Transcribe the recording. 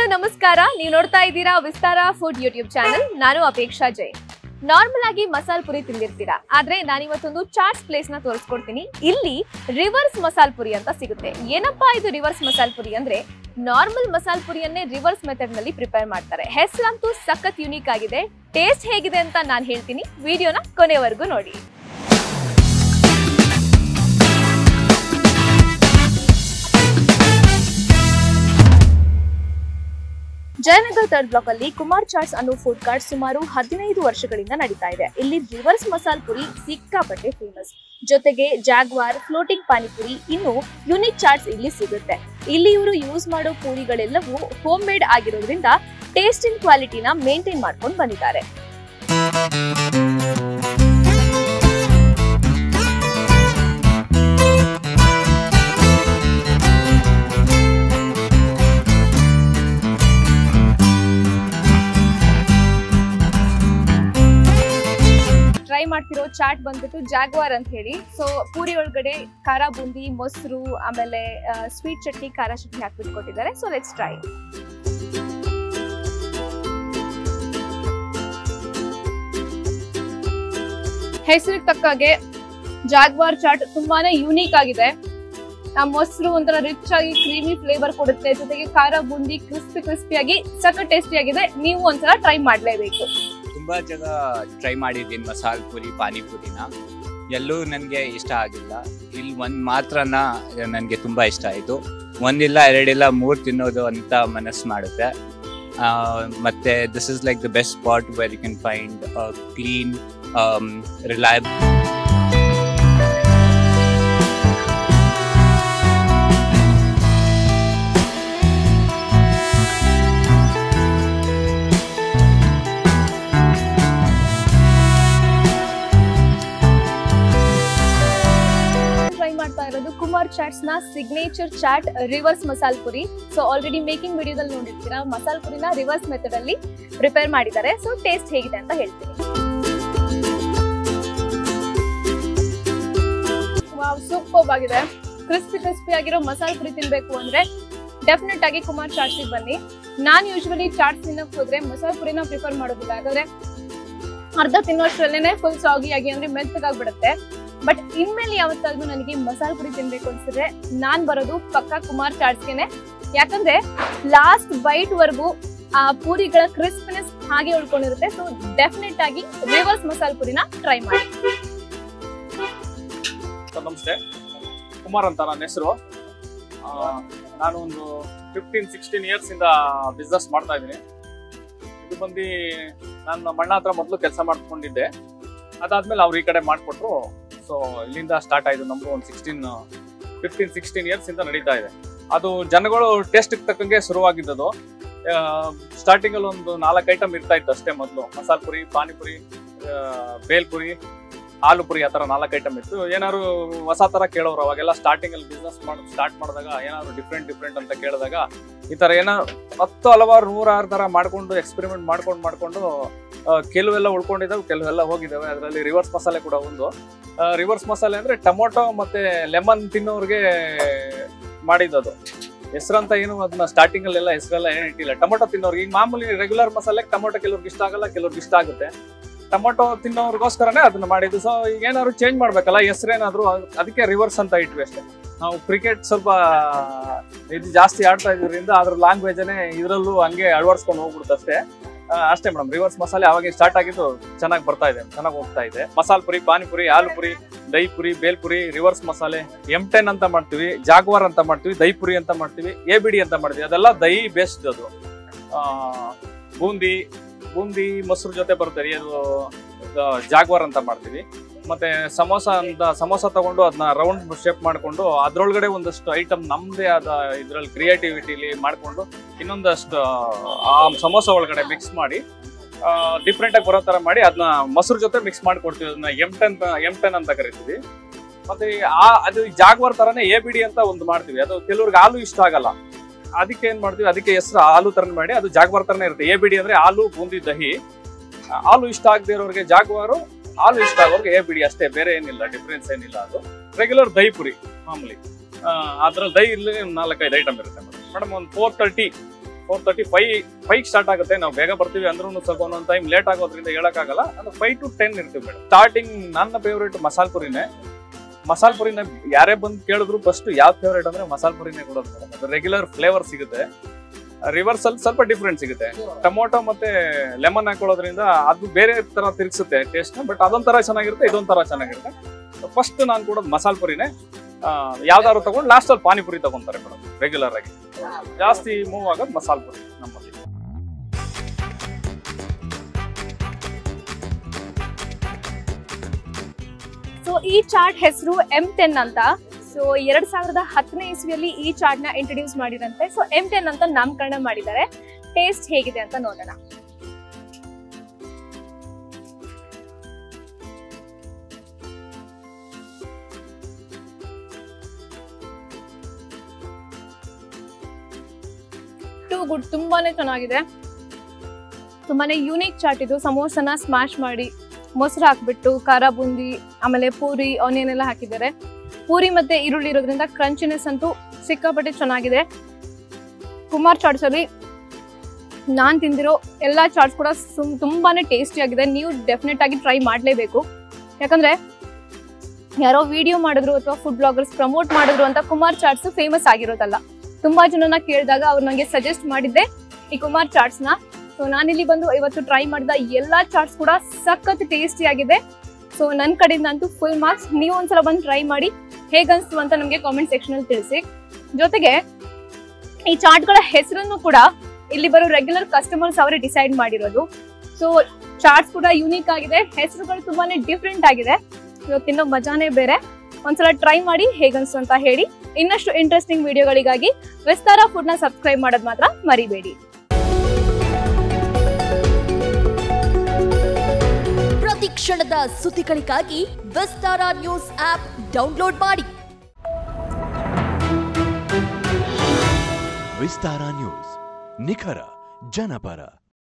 hello ನಮಸ್ಕಾರ ನೀವು ನೋಡ್ತಾ ಇದ್ದೀರಾ ವಿಸ್ತಾರ ಫುಡ್ ಯೂಟ್ಯೂಬ್ ಚಾನಲ್ ನಾನು ಅಪೇಕ್ಷಾ ಜೈನ್ ನಾರ್ಮಲ್ ಆಗಿ ಮಸಾಲ್ ಪುರಿ ತಿಂದಿರ್ತೀರಾ ಆದ್ರೆ ನಾನಿವತ್ತೊಂದು ಚಾಟ್ಸ್ ಪ್ಲೇಸ್ ನ ತೋರಿಸ್ಕೊಡ್ತೀನಿ ಇಲ್ಲಿ ರಿವರ್ಸ್ ಮಸಾಲ್ ಪುರಿ ಅಂತ ಸಿಗುತ್ತೆ ಏನಪ್ಪಾ ಇದು ರಿವರ್ಸ್ ಮಸಾಲ್ ಪುರಿ ಅಂದ್ರೆ ನಾರ್ಮಲ್ ಮಸಾಲ್ ಪುರಿಯನ್ನೇ ರಿವರ್ಸ್ ಮೆಥಡ್ ನಲ್ಲಿ ಪ್ರಿಪೇರ್ ಮಾಡ್ತಾರೆ ಹೆಸರಂತೂ ಸಖತ್ ಯುನೀಕ್ ಆಗಿದೆ ಟೇಸ್ಟ್ ಹೇಗಿದೆ ಅಂತ ನಾನು ಹೇಳ್ತೀನಿ ವಿಡಿಯೋನ ಕೊನೆವರೆಗೂ ನೋಡಿ ಜಯನಗರ್ ಥರ್ಡ್ ಬ್ಲಾಕ್ ಅಲ್ಲಿ ಕುಮಾರ್ ಚಾಟ್ಸ್ ಅನ್ನೋ ಫುಡ್ ಕಾರ್ಟ್ ಸುಮಾರು ಹದಿನೈದು ವರ್ಷಗಳಿಂದ ನಡೀತಾ ಇದೆ ಇಲ್ಲಿ ರಿವರ್ಸ್ ಮಸಾಲ್ ಪುರಿ ಸಿಕ್ಕಾಪಟ್ಟೆ ಫೇಮಸ್ ಜೊತೆಗೆ ಜಾಗ್ವಾರ್ ಫ್ಲೋಟಿಂಗ್ ಪಾನಿಪುರಿ ಇನ್ನು ಯುನಿಕ್ ಚಾಟ್ಸ್ ಇಲ್ಲಿ ಸಿಗುತ್ತೆ ಇಲ್ಲಿ ಇವರು ಯೂಸ್ ಮಾಡೋ ಪೂರಿಗಳೆಲ್ಲವೂ ಹೋಮ್ ಮೇಡ್ ಆಗಿರೋದ್ರಿಂದ ಟೇಸ್ಟ್ ಇನ್ ಕ್ವಾಲಿಟಿನ ಮೇಂಟೈನ್ ಮಾಡ್ಕೊಂಡು ಬಂದಿದ್ದಾರೆ ಟ್ರೈ ಮಾಡ್ತಿರೋ ಚಾಟ್ ಬಂದ್ಬಿಟ್ಟು ಜಾಗ್ವಾರ್ ಅಂತ ಹೇಳಿ ಸೊ ಪೂರಿ ಒಳಗಡೆ ಖಾರ ಬೂಂದಿ ಮೊಸರು ಆಮೇಲೆ ಸ್ವೀಟ್ ಚಟ್ನಿ ಖಾರ ಚಟ್ನಿ ಹಾಕ್ಬಿಟ್ಟು ಕೊಟ್ಟಿದ್ದಾರೆ ಸೊ ಲೆಟ್ಸ್ ಟ್ರೈ ಹೆಸರಿಗೆ ತಕ್ಕ ಹಾಗೆ ಜಾಗ್ವಾರ್ ಚಾಟ್ ತುಂಬಾನೇ ಯೂನಿಕ್ ಆಗಿದೆ ಆ ಮೊಸರು ಒಂಥರ ರಿಚ್ ಆಗಿ ಕ್ರೀಮಿ ಫ್ಲೇವರ್ ಕೊಡುತ್ತೆ ಜೊತೆಗೆ ಖಾರ ಬೂಂದಿ ಕ್ರಿಸ್ಪಿ ಕ್ರಿಸ್ಪಿಯಾಗಿ ಸಖತ್ ಟೇಸ್ಟಿ ಆಗಿದೆ ನೀವು ಒಂದ್ಸಲ ಟ್ರೈ ಮಾಡ್ಲೇಬೇಕು ತುಂಬಾ ಜನ ಟ್ರೈ ಮಾಡಿದ್ದೀನಿ ಮಸಾಲ ಪುರಿ ಪಾನಿಪುರಿನ ಎಲ್ಲೂ ನನಗೆ ಇಷ್ಟ ಆಗಿಲ್ಲ ಇಲ್ಲಿ ಒಂದ್ ಮಾತ್ರನ ನನಗೆ ತುಂಬಾ ಇಷ್ಟ ಆಯಿತು ಒಂದಿಲ್ಲ ಎರಡಿಲ್ಲ ಮೂರು ತಿನ್ನೋದು ಅಂತ ಮನಸ್ಸು ಮಾಡುತ್ತೆ ಆ, ಮತ್ತೆ this is like the best spot where you can find clean reliable try ಮಾಡ್ತಾ ಇರೋದು ಕುಮಾರ್ ಚಾಟ್ಸ್ ನ signature chat reverse masal puri so already making ವಿಡಿಯೋದಲ್ಲಿ ನೋಡಿರ್ತೀರಾ ಮಸಾಲ್ ಪುರಿನ ರಿವರ್ಸ್ ಮೆಥಡ್ ಅಲ್ಲಿ ಪ್ರಿಪೇರ್ ಮಾಡಿದ್ದಾರೆ ಸೊ ಟೇಸ್ಟ್ ಹೇಗಿದೆ ಅಂತ ಹೇಳ್ತೀನಿ ವಾವ್ ಸೂಪರ್ ಆಗಿದೆ ಕ್ರಿಸ್ಪಿ ಕ್ರಿಸ್ಪಿ ಆಗಿರೋ ಮಸಾಲ್ ಪುರಿ ತಿನ್ಬೇಕು ಅಂದ್ರೆ ಡೆಫಿನೆಟ್ ಆಗಿ ಕುಮಾರ್ ಚಾಟ್ಸ್ ಬನ್ನಿ ನಾನ್ ಯೂಶುವಲಿ ಚಾಟ್ಸ್ ತಿನ್ನಕ್ ಹೋದ್ರೆ ಮಸಾಲ್ ಪುರಿನ ಪ್ರಿಫರ್ ಮಾಡೋದಿಲ್ಲ ಯಾಕಂದ್ರೆ ಅರ್ಧ ತಿನ್ನೋಷ್ಟ್ರಲ್ಲೇನೆ ಫುಲ್ ಸಾಗಿ ಆಗಿ ಅಂದ್ರೆ ಮೆತ್ತಗಾಗ್ಬಿಡುತ್ತೆ ಬಟ್ ಇನ್ಮೇಲೆ ಯಾವತ್ತಾದ್ರೂ ನನಗೆ ಮಸಾಲೆ ಪುರಿ ತಿನ್ಬೇಕು ಅನ್ಸಿದ್ರೆ ನಾನ್ ಬರೋದು ಪಕ್ಕ ಕುಮಾರ್ ಚಾಟ್ಸ್ಗೆನೆ ಯಾಕಂದ್ರೆ ಲಾಸ್ಟ್ ಬೈಟ್ ವರ್ಗೂ ಆ ಪೂರಿಗಳ ಕ್ರಿಸ್ಪಿನೆಸ್ ಹಾಗೆ ಉಳ್ಕೊಂಡಿರುತ್ತೆ ಸೊ ಡೆಫಿನೆಟ್ ಆಗಿ ರಿವರ್ಸ್ ಮಸಾಲೆ ಪುರಿನ ಟ್ರೈ ಮಾಡಿ ಸರ್ ನಮಸ್ತೆ ಕುಮಾರ್ ಅಂತ ನನ್ನ ಹೆಸರು ನಾನು ಒಂದು ಫಿಫ್ಟೀನ್ ಸಿಕ್ಸ್ಟೀನ್ ಇಯರ್ಸ್ ಇಂದ ಬಿಸ್ನೆಸ್ ಮಾಡ್ತಾ ಇದ್ದೀನಿ ಇದು ಬಂದು ನನ್ನ ಮಣ್ಣ ಹತ್ರ ಮೊದಲು ಕೆಲಸ ಮಾಡ್ಕೊಂಡಿದ್ದೆ ಅದಾದ್ಮೇಲೆ ಅವ್ರು ಈ ಕಡೆ ಮಾಡಿಕೊಟ್ರು ಸೊ ಇಲ್ಲಿಂದ ಸ್ಟಾರ್ಟ್ ಆಯಿತು ನಮ್ದು ಒಂದು ಸಿಕ್ಸ್ಟೀನ್ ಫಿಫ್ಟೀನ್ ಸಿಕ್ಸ್ಟೀನ್ ಇಯರ್ಸ್ ಇಂದ ನಡೀತಾ ಇದೆ ಅದು ಜನಗಳು ಟೇಸ್ಟ್ ತಕ್ಕಂಗೆ ಶುರುವಾಗಿದ್ದದು ಸ್ಟಾರ್ಟಿಂಗ್ ಅಲ್ಲಿ ಒಂದು ನಾಲ್ಕು ಐಟಮ್ ಇರ್ತಾ ಇತ್ತು ಅಷ್ಟೇ ಮೊದಲು ಮಸಾಲ ಪುರಿ ಪಾನಿಪುರಿ ಆ, ಬೇಲ್ಪುರಿ ಆಲೂ ಪುರಿ ಆ ಥರ ನಾಲ್ಕು ಐಟಮ್ ಇತ್ತು ಏನಾದ್ರು ಹೊಸ ಥರ ಕೇಳೋರು ಅವಾಗೆಲ್ಲ ಸ್ಟಾರ್ಟಿಂಗ್ ಅಲ್ಲಿ ಬಿಸ್ನೆಸ್ ಮಾಡಿ ಸ್ಟಾರ್ಟ್ ಮಾಡಿದಾಗ ಏನಾದ್ರು ಡಿಫ್ರೆಂಟ್ ಡಿಫ್ರೆಂಟ್ ಅಂತ ಕೇಳಿದಾಗ ಈ ಥರ ಏನೋ ಹತ್ತು ಹಲವಾರು ನೂರಾರು ಥರ ಮಾಡ್ಕೊಂಡು ಎಕ್ಸ್ಪೆರಿಮೆಂಟ್ ಮಾಡ್ಕೊಂಡು ಮಾಡ್ಕೊಂಡು ಆ, ಕೆಲವೆಲ್ಲ ಉಳ್ಕೊಂಡಿದ್ದಾವೆ ಕೆಲವೆಲ್ಲ ಹೋಗಿದ್ದಾವೆ ಅದರಲ್ಲಿ ರಿವರ್ಸ್ ಮಸಾಲೆ ಕೂಡ ಒಂದು ರಿವರ್ಸ್ ಮಸಾಲೆ ಅಂದ್ರೆ ಟೊಮೊಟೊ ಮತ್ತೆ ಲೆಮನ್ ತಿನ್ನೋರಿಗೆ ಮಾಡಿದ್ದದು ಹೆಸರಂತ ಏನು ಅದನ್ನ ಸ್ಟಾರ್ಟಿಂಗ್ ಅಲ್ಲೆಲ್ಲ ಹೆಸರೆಲ್ಲ ಏನು ಇಟ್ಟಿಲ್ಲ ಟೊಮೊಟೊ ತಿನ್ನೋರಿಗೆ ಈಗ ಮಾಮೂಲಿ ರೆಗ್ಯುಲರ್ ಮಸಾಲೆ ಟೊಮೊಟೊ ಕೆಲವ್ರಿಗೆ ಇಷ್ಟ ಆಗಲ್ಲ ಕೆಲವ್ರಿಗೆ ಇಷ್ಟ ಆಗುತ್ತೆ ಟೊಮೊಟೊ ತಿನ್ನೋರ್ಗೋಸ್ಕರನೇ ಅದನ್ನ ಮಾಡಿದ್ದು ಸೊ ಈಗ ಏನಾದ್ರು ಚೇಂಜ್ ಮಾಡ್ಬೇಕಲ್ಲ ಹೆಸರೇನಾದ್ರು ಅದಕ್ಕೆ ರಿವರ್ಸ್ ಅಂತ ಇಟ್ವಿ ಅಷ್ಟೇ ನಾವು ಕ್ರಿಕೆಟ್ ಸ್ವಲ್ಪ ಇದು ಜಾಸ್ತಿ ಆಡ್ತಾ ಇದ್ರಿಂದ ಅದ್ರ ಲ್ಯಾಂಗ್ವೇಜನೇ ಇದರಲ್ಲೂ ಹಂಗೆ ಅಳವಡಿಸ್ಕೊಂಡು ಹೋಗ್ಬಿಡುತ್ತೆ ಅಷ್ಟೇ ಆ, ಅಷ್ಟೇ ಮೇಡಮ್ ರಿವರ್ಸ್ ಮಸಾಲೆ ಅವಾಗ ಸ್ಟಾರ್ಟ್ ಆಗಿದ್ದು ಚೆನ್ನಾಗಿ ಬರ್ತಾ ಇದೆ ಚೆನ್ನಾಗಿ ಹೋಗ್ತಾ ಇದೆ masala puri panipuri aloo puri dahi puri bhelpuri reverse masala M ten ಅಂತ ಮಾಡ್ತೀವಿ ಜಾಗ್ವಾರ್ ಅಂತ ಮಾಡ್ತೀವಿ ದಹಿ ಪುರಿ ಅಂತ ಮಾಡ್ತೀವಿ ಎ ಬಿಡಿ ಅಂತ ಮಾಡ್ತೀವಿ ಅದೆಲ್ಲ ದಹಿ ಬೇಸ್ಡ್ ಅದು ಆ, ಬೂಂದಿ ಬೂಂದಿ ಮೊಸರು ಜೊತೆ ಬರುತ್ತೆ ರೀ ಅದು ಇದು ಜಾಗ್ವಾರ್ ಅಂತ ಮಾಡ್ತೀವಿ ಮತ್ತೆ ಸಮೋಸ ಅಂತ ಸಮೋಸ ತಗೊಂಡು ಅದನ್ನ ರೌಂಡ್ ಶೇಪ್ ಮಾಡ್ಕೊಂಡು ಅದ್ರೊಳಗಡೆ ಒಂದಷ್ಟು ಐಟಮ್ ನಮ್ದೇ ಆದ ಇದ್ರಲ್ಲಿ ಕ್ರಿಯೇಟಿವಿಟಿಲಿ ಮಾಡ್ಕೊಂಡು ಇನ್ನೊಂದಷ್ಟು ಆ ಸಮೋಸ ಒಳಗಡೆ ಮಿಕ್ಸ್ ಮಾಡಿ ಡಿಫ್ರೆಂಟ್ ಆಗಿ ಬರೋ ತರ ಮಾಡಿ ಅದನ್ನ ಮೊಸರು ಜೊತೆ ಮಿಕ್ಸ್ ಮಾಡ್ಕೊಡ್ತೀವಿ ಅದನ್ನ ಎಂ ಟೆನ್ ಎಂ ಟೆನ್ ಅಂತ ಕರಿತೀವಿ ಮತ್ತೆ ಆ ಅದು ಜಾಗ್ವಾರ್ ತರನೇ ಎ ಬಿಡಿ ಅಂತ ಒಂದು ಮಾಡ್ತೀವಿ ಅದು ಕೆಲವ್ರಿಗೆ ಹಾಲು ಇಷ್ಟ ಆಗಲ್ಲ ಅದಕ್ಕೆ ಏನ್ ಮಾಡ್ತೀವಿ ಅದಕ್ಕೆ ಹೆಸರು ಹಾಲು ತರನೇ ಮಾಡಿ ಅದು ಜಾಗ್ವಾರ್ ತರನೇ ಇರುತ್ತೆ ಎ ಬಿಡಿ ಅಂದ್ರೆ ಹಾಲು ಬೂಂದಿ ದಹಿ ಆ, ಹಾಲು ಇಷ್ಟ ಆಗದೆ ಇರೋರಿಗೆ ಜಾಗ್ವಾರು ಹಾಲು ಇಷ್ಟ ಆಗೋರಿಗೆ ಎ ಬಿಡಿ ಅಷ್ಟೇ ಬೇರೆ ಏನಿಲ್ಲ ಡಿಫ್ರೆನ್ಸ್ ಏನಿಲ್ಲ ಅದು ರೆಗ್ಯುಲರ್ ದಹಿ ಪುರಿ ಮಾಮೂಲಿ ಅದ್ರಲ್ಲಿ ದಹಿ ಇಲ್ಲಿ ನಾಲ್ಕೈದು ಐಟಮ್ ಇರುತ್ತೆ ಮೇಡಮ್ ಮೇಡಮ್ ಒಂದು four thirty four thirty five five start ಆಗುತ್ತೆ ನಾವು ಬೇಗ ಬರ್ತೀವಿ ಅಂದ್ರೂ ಸ್ವಲ್ಪ ಒಂದೊಂದು ಟೈಮ್ ಲೇಟ್ ಆಗೋದ್ರಿಂದ ಹೇಳಕ್ಕಾಗಲ್ಲ ಅದು ಫೈವ್ ಟು ಟೆನ್ ಇರ್ತೀವಿ ಮೇಡಮ್ ಸ್ಟಾರ್ಟಿಂಗ್ ನನ್ನ ಫೇವ್ರೇಟ್ ಮಸಾಲ್ ಪುರಿನೇ ಮಸಾಲ್ ಪುರಿನ ಯಾರೇ ಬಂದು ಕೇಳಿದ್ರು ಫಸ್ಟ್ ಯಾವ್ದು ಫೇವ್ರೇಟ್ ಅಂದ್ರೆ ಮಸಾಲ್ ಪುರಿನೇ ಕೊಡೋದು ಮೇಡಮ್ ಅದು ರೆಗ್ಯುಲರ್ ಫ್ಲೇವರ್ ಸಿಗುತ್ತೆ ರಿವರ್ಸ್ ಅಲ್ಲಿ ಸ್ವಲ್ಪ ಡಿಫ್ರೆಂಟ್ ಸಿಗುತ್ತೆ ಟೊಮೊಟೊ ಮತ್ತೆ ಲೆಮನ್ ಹಾಕೊಳ್ಳೋದ್ರಿಂದ ಅದು ಬೇರೆ ತರ ತಿರ್ಗಿಸುತ್ತೆ ಟೇಸ್ಟ್ ಬಟ್ ಅದೊಂಥರ ಚೆನ್ನಾಗಿರುತ್ತೆ ಇದೊಂಥರ ಚೆನ್ನಾಗಿರುತ್ತೆ ಫಸ್ಟ್ ನಾನು ಕೊಡೋದು ಮಸಾಲ್ ಪುರಿನೇ ಆ, ಯಾವ್ದಾದ್ರು ತಗೊಂಡು ಲಾಸ್ಟ್ ಅಲ್ಲಿ ಪಾನಿಪುರಿ ತಗೊಂತಾರೆ ಮೇಡಮ್ ರೆಗ್ಯುಲರ್ ಆಗಿ ಜಾಸ್ತಿ ಮೂವ್ ಆಗೋದು ಮಸಾಲ್ ಪುರಿ ನಮ್ಮಲ್ಲಿ ಸೊ ಈ ಚಾರ್ಟ್ ಹೆಸರು ಎಂ ಟೆನ್ ಅಂತ ಸೊ ಎರಡ್ ಸಾವಿರದ ಹತ್ತನೇ ಇಸ್ವಿಯಲ್ಲಿ ಈ ಚಾರ್ಟ್ ನ ಇಂಟ್ರೊಡ್ಯೂಸ್ ಮಾಡಿದಂತೆ ಸೊ ಎಂ ಟೆನ್ ಅಂತ ನಾಮಕರಣ ಮಾಡಿದ್ದಾರೆ ಟೇಸ್ಟ್ ಹೇಗಿದೆ ಅಂತ ನೋಡೋಣ ಟೂ ಗುಡ್ ತುಂಬಾನೇ ಚೆನ್ನಾಗಿದೆ ತುಂಬಾನೇ ಯೂನಿಕ್ ಚಾಟ್ ಇದು ಸಮೋಸನ ಸ್ಮ್ಯಾಶ್ ಮಾಡಿ ಮೊಸರು ಹಾಕ್ಬಿಟ್ಟು ಖಾರ ಬೂಂದಿ ಆಮೇಲೆ ಪೂರಿ ಆನಿಯನ್ ಎಲ್ಲ ಹಾಕಿದ್ದಾರೆ ಪೂರಿ ಮತ್ತೆ ಈರುಳ್ಳಿ ಇರೋದ್ರಿಂದ ಕ್ರಂಚಿನೆಸ್ ಅಂತೂ ಸಿಕ್ಕಾಪಟ್ಟೆ ಚೆನ್ನಾಗಿದೆ ಕುಮಾರ್ ಚಾಟ್ಸ್ ಅಲ್ಲಿ ನಾನ್ ತಿಂದಿರೋ ಎಲ್ಲ ಚಾಟ್ಸ್ ಕೂಡ ಸುಮ್ ತುಂಬಾನೇ ಟೇಸ್ಟಿ ಆಗಿದೆ ನೀವು ಡೆಫಿನೆಟ್ ಆಗಿ ಟ್ರೈ ಮಾಡಲೇಬೇಕು ಯಾಕಂದ್ರೆ ಯಾರೋ ವಿಡಿಯೋ ಮಾಡಿದ್ರು ಅಥವಾ ಫುಡ್ ಬ್ಲಾಗರ್ಸ್ ಪ್ರಮೋಟ್ ಮಾಡಿದ್ರು ಅಂತ ಕುಮಾರ್ ಚಾಟ್ಸ್ ಫೇಮಸ್ ಆಗಿರೋದಲ್ಲ ತುಂಬಾ ಜನನ ಕೇಳಿದಾಗ ಅವ್ರು ನನಗೆ ಸಜೆಸ್ಟ್ ಮಾಡಿದ್ದೆ ಈ ಕುಮಾರ್ ಚಾಟ್ಸ್ ನ ಸೊ ನಾನಿಲ್ಲಿ ಬಂದು ಇವತ್ತು ಟ್ರೈ ಮಾಡಿದ ಎಲ್ಲಾ ಚಾಟ್ಸ್ ಕೂಡ ಸಖತ್ ಟೇಸ್ಟಿ ಆಗಿದೆ ಸೊ ನನ್ನ ಕಡೆಯಿಂದ ಅಂತೂ ಫುಲ್ ಮಾರ್ಕ್ಸ್ ನೀವು ಒಂದ್ಸಲ ಬಂದು ಟ್ರೈ ಮಾಡಿ ಹೇಗನ್ಸ್ತು ಅಂತ ನಮಗೆ ಕಾಮೆಂಟ್ ಸೆಕ್ಷನ್ ಅಲ್ಲಿ ತಿಳಿಸಿ ಜೊತೆಗೆ ಈ ಚಾಟ್ಗಳ ಹೆಸರನ್ನು ಕೂಡ ಇಲ್ಲಿ ಬರೋ ರೆಗ್ಯುಲರ್ ಕಸ್ಟಮರ್ಸ್ ಅವರೇ ಡಿಸೈಡ್ ಮಾಡಿರೋದು ಸೊ ಚಾಟ್ಸ್ ಕೂಡ ಯೂನಿಕ್ ಆಗಿದೆ ಹೆಸರುಗಳು ತುಂಬಾನೇ ಡಿಫ್ರೆಂಟ್ ಆಗಿದೆ ಸೊ ತಿನ್ನೋ ಮಜಾನೇ ಬೇರೆ ಒಂದ್ಸಲ ಟ್ರೈ ಮಾಡಿ ಹೇಗನ್ಸ್ತು ಅಂತ ಹೇಳಿ ಇನ್ನಷ್ಟು ಇಂಟ್ರೆಸ್ಟಿಂಗ್ ವಿಡಿಯೋಗಳಿಗಾಗಿ ವಿಸ್ತಾರ ಫುಡ್ ನ ಸಬ್ಸ್ಕ್ರೈಬ್ ಮಾಡೋದು ಮಾತ್ರ ಮರಿಬೇಡಿ ಪ್ರತಿ ಕ್ಷಣದ ಸುದ್ದಿಗಳಿಗಾಗಿ ವಿಸ್ತಾರ ನ್ಯೂಸ್ ಆಪ್ ಡೌನ್ಲೋಡ್ ಮಾಡಿ ವಿಸ್ತಾರ ನ್ಯೂಸ್ ನಿಖರ ಜನಪರ